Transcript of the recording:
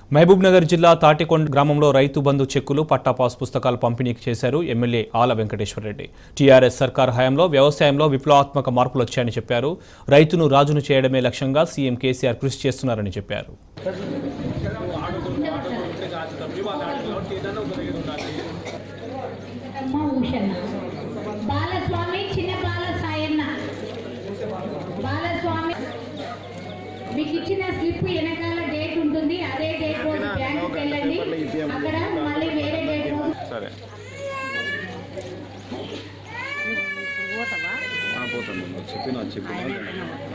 మహబూబ్ నగర్ జిల్లా తాటికొండ గ్రామంలో రైతు బంధు చెక్కులు పట్టా పాస్ పుస్తకాలు పంపిణీ చేశారు ఎమ్మెల్యే ఆల వెంకటేశ్వరరెడ్డి టీఆర్ఎస్ సర్కార్ హయాంలో వ్యవసాయంలో విప్లవాత్మక మార్పులు వచ్చాయని చెప్పారు రైతును రాజును చేయడమే లక్ష్యంగా సీఎం కేసీఆర్ కృషి చేస్తున్నారని చెప్పారు వెంకటమ్మ ఊషన్న బాలస్వామి చిన్న బాల సాయన్న బాలస్వామి మీకు ఇచ్చిన స్లిప్ వెనకాల డేట్ ఉంటుంది అదే డేట్ రోజు బ్యాంకుకి వెళ్ళండి అక్కడ మళ్ళీ వేరే డేట్ రోజు సరే పోతాను చెప్పిన చెప్పిన